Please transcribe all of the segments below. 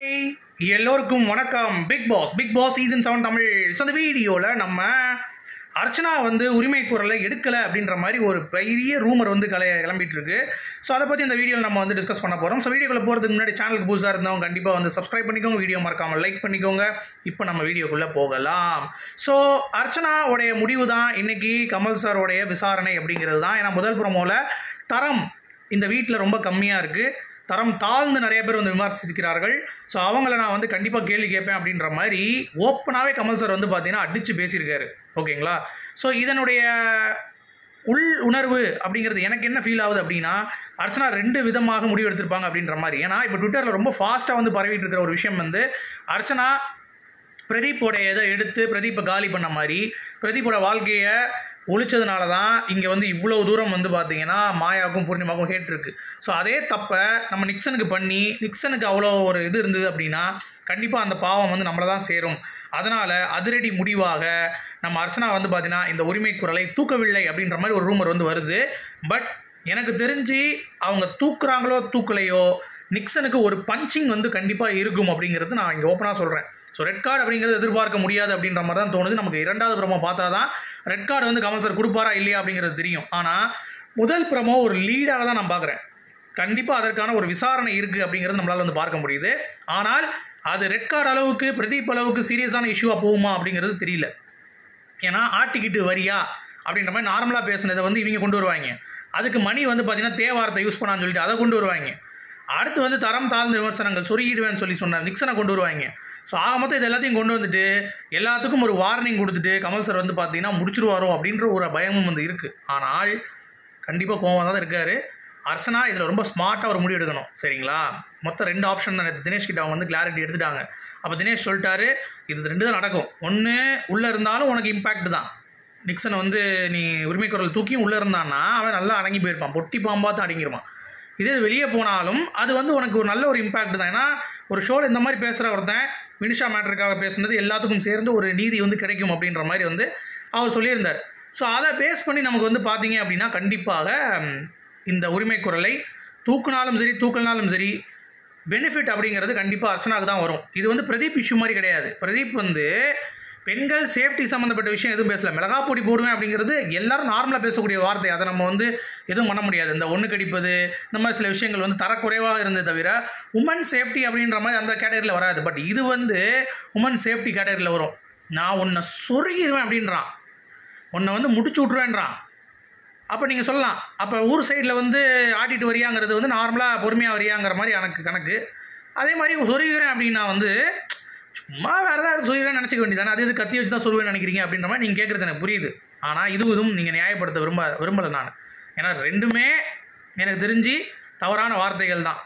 எல்லோருக்கும் வணக்கம் big boss big boss season seven Tamil so அந்த வீடியோவில் நம்ம அர்ச்சனா வந்து உரிமை குரலை எடுக்கலை அப்படின்ற மாதிரி ஒரு பெரிய ரூமர் வந்து கலை கிளம்பிட்டு இருக்கு ஸோ அதை பற்றி இந்த வீடியோவில் நம்ம வந்து டிஸ்கஸ் பண்ண போகிறோம் ஸோ வீடியோக்குள்ள போகிறதுக்கு முன்னாடி சேனலுக்கு புதுசாக இருந்தவங்க கண்டிப்பாக வந்து சப்ஸ்கிரைப் பண்ணிக்கோங்க வீடியோ மறக்காமல் லைக் பண்ணிக்கோங்க இப்போ நம்ம வீடியோக்குள்ளே போகலாம் ஸோ அர்ச்சனாவுடைய முடிவு தான் இன்னைக்கு கமல் சாரோடைய விசாரணை அப்படிங்கிறது தான் ஏன்னா முதல் ப்ரோமோவில் தரம் இந்த வீட்டில் ரொம்ப கம்மியாக இருக்குது தரம் தாழ்ந்து நிறைய பேர் வந்து விமர்சிக்கிறார்கள் ஸோ அவங்கள நான் வந்து கண்டிப்பாக கேள்வி கேட்பேன் அப்படின்ற மாதிரி ஓப்பனாகவே கமல் சார் வந்து பார்த்தீங்கன்னா அடித்து பேசியிருக்காரு ஓகேங்களா ஸோ இதனுடைய உள் உணர்வு அப்படிங்கிறது எனக்கு என்ன ஃபீல் ஆகுது அப்படின்னா அர்ச்சனா ரெண்டு விதமாக முடிவு எடுத்திருப்பாங்க அப்படின்ற மாதிரி ஏன்னா இப்போ ட்விட்டரில் ரொம்ப ஃபாஸ்ட்டாக வந்து பரவிட்டு இருக்கிற ஒரு விஷயம் வந்து அர்ச்சனா பிரதீப்போடைய இதை எடுத்து பிரதீப்பை காலி பண்ண மாதிரி பிரதீப்போட வாழ்க்கையை ஒழிச்சதுனால தான் இங்கே வந்து இவ்வளோ தூரம் வந்து பார்த்தீங்கன்னா மாயாவுக்கும் பூர்ணிமாவுக்கும் ஹேட் இருக்குது ஸோ அதே தப்பை நம்ம நிக்சனுக்கு பண்ணி நிக்சனுக்கு அவ்வளோ ஒரு இது இருந்தது அப்படின்னா கண்டிப்பாக அந்த பாவம் வந்து நம்மளை தான் சேரும் அதனால் அதிரடி முடிவாக நம்ம அர்ச்சனா வந்து பார்த்தீங்கன்னா இந்த உரிமை குரலை தூக்கவில்லை அப்படின்ற மாதிரி ஒரு ரூமர் வந்து வருது பட் எனக்கு தெரிஞ்சு அவங்க தூக்குறாங்களோ தூக்கலையோ நிக்சனுக்கு ஒரு பஞ்சிங் வந்து கண்டிப்பாக இருக்கும் அப்படிங்கிறது நான் இங்கே ஓப்பனாக சொல்கிறேன் ஸோ ரெட் கார்டு அப்படிங்கிறது எதிர்பார்க்க முடியாது அப்படின்ற மாதிரி தான் தோணுது நமக்கு இரண்டாவது ப்ரமோ பார்த்தா தான் ரெட் கார்டு வந்து கமல் சார் கொடுப்பாரா இல்லையா அப்படிங்கிறது தெரியும் ஆனால் முதல் ப்ரமோ ஒரு லீடாக தான் நான் பார்க்குறேன் கண்டிப்பாக அதற்கான ஒரு விசாரணை இருக்குது அப்படிங்கிறது நம்மளால் வந்து பார்க்க முடியுது ஆனால் அது ரெட் கார்டு அளவுக்கு பிரதீப் அளவுக்கு சீரியஸான இஷ்யூவாக போகுமா அப்படிங்கிறது தெரியல ஏன்னா ஆட்டிக்கிட்டு வரியா அப்படின்ற மாதிரி நார்மலாக பேசுனதை வந்து இவங்க கொண்டு வருவாங்க அதுக்கு மணி வந்து பார்த்தீங்கன்னா தேவாரத்தை யூஸ் பண்ணான்னு சொல்லிட்டு அதை கொண்டு வருவாங்க அடுத்து வந்து தரம் தாழ்ந்த விமர்சனங்கள் சொருகிடுவேன்னு சொல்லி சொன்ன நிக்சனை கொண்டு வருவாங்க ஸோ ஆக மொத்தம் இது எல்லாத்தையும் கொண்டு வந்துட்டு எல்லாத்துக்கும் ஒரு வார்னிங் கொடுத்துட்டு கமல் சார் வந்து பார்த்தீங்கன்னா முடிச்சிருவாரோ அப்படின்ற ஒரு பயமும் வந்து இருக்குது ஆனால் கண்டிப்பாக கோவம் தான் இருக்கார் அர்ச்சனா இதில் ரொம்ப ஸ்மார்ட்டாக ஒரு முடிவு எடுக்கணும் சரிங்களா மொத்தம் ரெண்டு ஆப்ஷன் தான் நேற்று தினேஷ் கிட்ட அவங்க வந்து கிளாரிட்டி எடுத்துட்டாங்க அப்போ தினேஷ் சொல்லிட்டாரு இது ரெண்டு தான் நடக்கும் ஒன்று உள்ளே இருந்தாலும் உனக்கு இம்பேக்ட் தான் நிக்சனை வந்து நீ உரிமை குரல் தூக்கியும் உள்ளே இருந்தான்னா அவன் நல்லா அடங்கி போயிருப்பான் பொட்டி பாம்பாத்து அடங்கிருவான் இதே இது வெளியே போனாலும் அது வந்து உனக்கு ஒரு நல்ல ஒரு இம்பாக்ட் தான் ஏன்னா ஒரு ஷோவில் இந்த மாதிரி பேசுகிற ஒருத்தன் மினிஷா மேட்டருக்காக பேசுனது எல்லாத்துக்கும் சேர்ந்து ஒரு நீதி வந்து கிடைக்கும் அப்படின்ற மாதிரி வந்து அவர் சொல்லியிருந்தார் ஸோ அதை பேஸ் பண்ணி நமக்கு வந்து பார்த்தீங்க அப்படின்னா கண்டிப்பாக ம், இந்த உரிமை குரலை தூக்குனாலும் சரி தூக்கினாலும் சரி பெனிஃபிட் அப்படிங்கிறது கண்டிப்பாக அர்ச்சனாவுக்கு தான் வரும் இது வந்து பிரதீப் இஷ்யூ மாதிரி கிடையாது பிரதீப் வந்து பெண்கள் சேஃப்டி சம்மந்தப்பட்ட விஷயம் எதுவும் பேசல மிளகா பொடி போடுவேன் அப்படிங்கிறது எல்லாரும் நார்மலாக பேசக்கூடிய வார்த்தை அதை நம்ம வந்து எதுவும் பண்ண முடியாது இந்த ஒன்று கடிப்பது இந்த மாதிரி சில விஷயங்கள் வந்து தரக்குறைவாக இருந்தது தவிர உமன் சேஃப்டி அப்படின்ற மாதிரி அந்த கேட்டகரியில் வராது பட் இது வந்து உமன் சேஃப்டி கேட்டகரியில் வரும் நான் உன்னை சொருகிடுவேன் அப்படின்றான் உன்னை வந்து முடிச்சு விட்ருவேன்றான் அப்போ நீங்கள் சொல்லலாம் அப்போ ஊர் சைடில் வந்து ஆட்டிட்டு வரியாங்கிறது வந்து நார்மலாக பொறுமையாக வரியாங்கிற மாதிரி எனக்கு கணக்கு அதே மாதிரி சொருகிறேன் அப்படின்னா வந்து சும்மா வேறு ஏதாவது சொல்லிடுறேன் நினச்சிக்க வேண்டியதானே அது இது கத்தி வச்சு தான் சொல்லுவேன்னு நினைக்கிறீங்க அப்படின்ற மாதிரி நீங்கள் கேட்குறது எனக்கு புரியுது ஆனால் இது இதுவும் நீங்கள் நியாயப்படுத்த விரும்ப விரும்பலை நான் ஏன்னா ரெண்டுமே எனக்கு தெரிஞ்சு தவறான வார்த்தைகள் தான்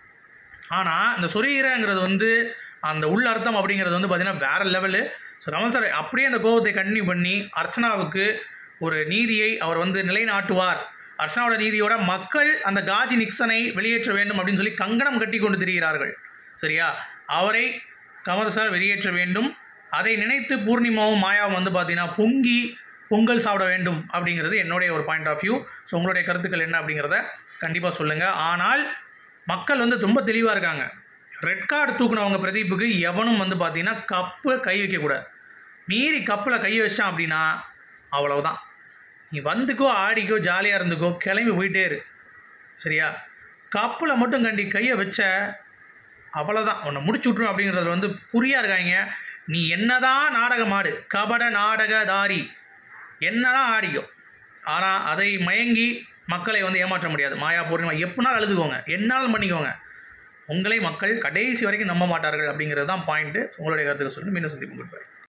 ஆனால் இந்த சொருகிறங்கிறது வந்து அந்த உள் அர்த்தம் அப்படிங்கிறது வந்து பார்த்திங்கன்னா வேறு லெவலு ஸோ கமல் சார் அப்படியே அந்த கோபத்தை கண்டினியூ பண்ணி அர்ச்சனாவுக்கு ஒரு நீதியை அவர் வந்து நிலைநாட்டுவார் அர்ச்சனாவோட நீதியோட மக்கள் அந்த காஜி நிக்சனை வெளியேற்ற வேண்டும் அப்படின்னு சொல்லி கங்கணம் கட்டி கொண்டு திரிகிறார்கள் சரியா அவரை கமல் சார் வெளியேற்ற வேண்டும் அதை நினைத்து பூர்ணிமாவும் மாயாவும் வந்து பார்த்தீங்கன்னா பொங்கி பொங்கல் சாப்பிட வேண்டும் அப்படிங்கிறது என்னுடைய ஒரு பாயிண்ட் ஆஃப் வியூ ஸோ உங்களுடைய கருத்துக்கள் என்ன அப்படிங்கிறத கண்டிப்பாக சொல்லுங்கள் ஆனால் மக்கள் வந்து ரொம்ப தெளிவாக இருக்காங்க ரெட் கார்டு தூக்குனவங்க பிரதீப்புக்கு எவனும் வந்து பார்த்தீங்கன்னா கப்பு கை வைக்கக்கூடாது மீறி கப்பில் கை வச்சான் அப்படின்னா அவ்வளவுதான் நீ வந்துக்கோ ஆடிக்கோ ஜாலியாக இருந்துக்கோ கிளம்பி போயிட்டே இரு சரியா கப்பில் மட்டும் கண்டி கையை வச்ச அவ்வளோதான் உன்னை முடிச்சு விட்ரும் அப்படிங்கிறதுல வந்து புரியா இருக்காங்க நீ என்னதான் நாடகம் ஆடு கபட நாடகதாரி என்னதான் ஆடிக்கோ ஆனால் அதை மயங்கி மக்களை வந்து ஏமாற்ற முடியாது மாயா பூர்ணிமா எப்படினாலும் அழுதுக்கோங்க என்னாலும் பண்ணிக்கோங்க உங்களை மக்கள் கடைசி வரைக்கும் நம்ப மாட்டார்கள் அப்படிங்கிறது தான் பாயிண்ட்டு உங்களுடைய கருத்துக்கு சொல்லி மீண்டும் சந்திப்பு கொடுப்பாரு